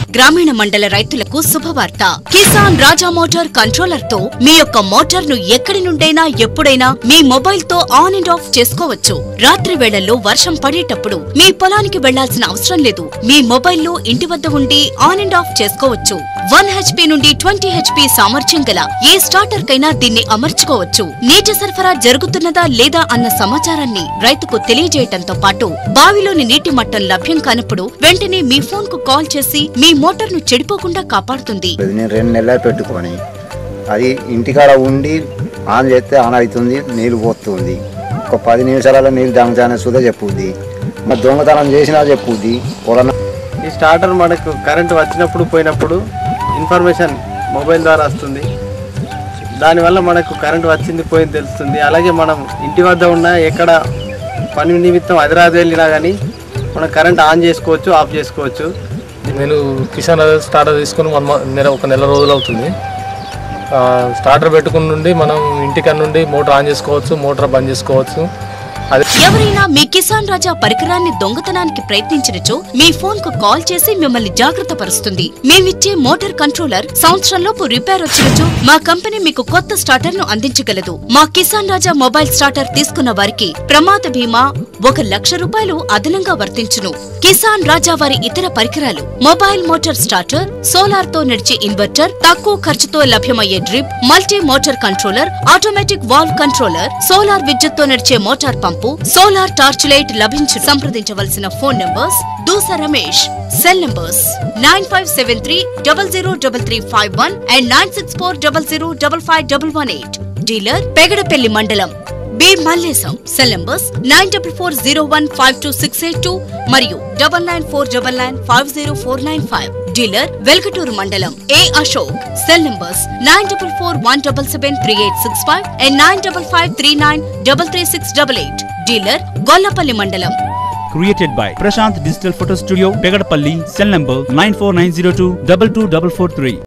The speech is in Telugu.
గ్రామీణ మండల రైతులకు శుభవార్త కిసాన్ రాజా మోటార్ కంట్రోలర్ తో మీ యొక్క మోటార్ ను ఎక్కడి నుండైనా ఎప్పుడైనా మీ మొబైల్ తో ఆన్ అండ్ ఆఫ్ చేసుకోవచ్చు రాత్రి వేళల్లో వర్షం పడేటప్పుడు మీ పొలానికి వెళ్లాల్సిన అవసరం లేదు మీ మొబైల్ లో ఇంటి వద్ద ఉండి ఆన్ అండ్ ఆఫ్ చేసుకోవచ్చు వన్ హెచ్పి నుండి ట్వంటీ హెచ్పి సామర్థ్యం గల ఏ స్టార్టర్ కైనా దీన్ని అమర్చుకోవచ్చు నీటి సరఫరా జరుగుతున్నదా లేదా అన్న సమాచారాన్ని రైతుకు తెలియజేయటంతో పాటు బావిలోని నీటి మట్టం లభ్యం కానప్పుడు వెంటనే మీ ఫోన్ కు కాల్ చేసి మీ మోటార్ ను చెడిపోకుండా కాపాడుతుంది లేదు నేను రెండు నెలలు పెట్టుకొని అది ఇంటికాడ ఉండి ఆన్ చేస్తే ఆన్ అవుతుంది నీళ్ళు పోతుంది ఒక పది నిమిషాలలో నీళ్ళు తాగుతానే సుధా చెప్పుద్ది మరి దొంగతనం చేసినా చెప్పుద్ది పొలం ఈ స్టార్టర్ మనకు కరెంట్ వచ్చినప్పుడు పోయినప్పుడు ఇన్ఫర్మేషన్ మొబైల్ ద్వారా వస్తుంది దానివల్ల మనకు కరెంట్ వచ్చింది పోయింది తెలుస్తుంది అలాగే మనం ఇంటి వద్ద ఉన్న ఎక్కడ పని నిమిత్తం హైదరాబాద్ వెళ్ళినా కానీ మనం కరెంట్ ఆన్ చేసుకోవచ్చు ఆఫ్ చేసుకోవచ్చు నేను కిసాన్ అదే స్టార్టర్ తీసుకుని వన్ మంత్ నెల ఒక నెల రోజులు అవుతుంది ఆ, స్టార్టర్ పెట్టుకుని నుండి మనం ఇంటికన్ నుండి మోటార్ ఆన్ చేసుకోవచ్చు మోటార్ బంద్ చేసుకోవచ్చు అదే ఎవరైనా మీ కిసాన్ రాజా పరికరాన్ని దొంగతనానికి ప్రయత్నించినచో మీ ఫోన్ కు కాల్ చేసి మిమ్మల్ని జాగ్రత్త పరుస్తుంది మేమిచ్చే మోటార్ కంట్రోలర్ సంవత్సరంలోపు రిపేర్ వచ్చినచో మా కంపెనీ మీకు కొత్త స్టార్టర్ ను అందించగలదు మా కిసాన్ రాజా మొబైల్ స్టార్టర్ తీసుకున్న వారికి ప్రమాద బీమా ఒక లక్ష రూపాయలు అదనంగా వర్తించును కిసాన్ రాజా వారి ఇతర పరికరాలు మొబైల్ మోటార్ స్టార్టర్ సోలార్ తో నడిచే ఇన్వర్టర్ తక్కువ ఖర్చుతో లభ్యమయ్యే drip multi motor controller automatic valve controller solar విద్యుత్ తో నడిచే motor pump solar torch light లభించు సంప్రదించవలసిన phone numbers Doosa Ramesh cell numbers nine five seven three double zero double three five one and nine six four double zero double five double one eight dealer Pegadapalli మండలం B Mallesham cell numbers nine double four zero one five two six eight two మరియు double nine four double nine five zero four nine five dealer Velkaturu మండలం A Ashok cell numbers nine double four one double seven three eight six five and nine double five three nine double three six double eight dealer Gollapalli మండలం created by Prashant Digital Photo Studio, Pegadapalli, cell number 94902 22443.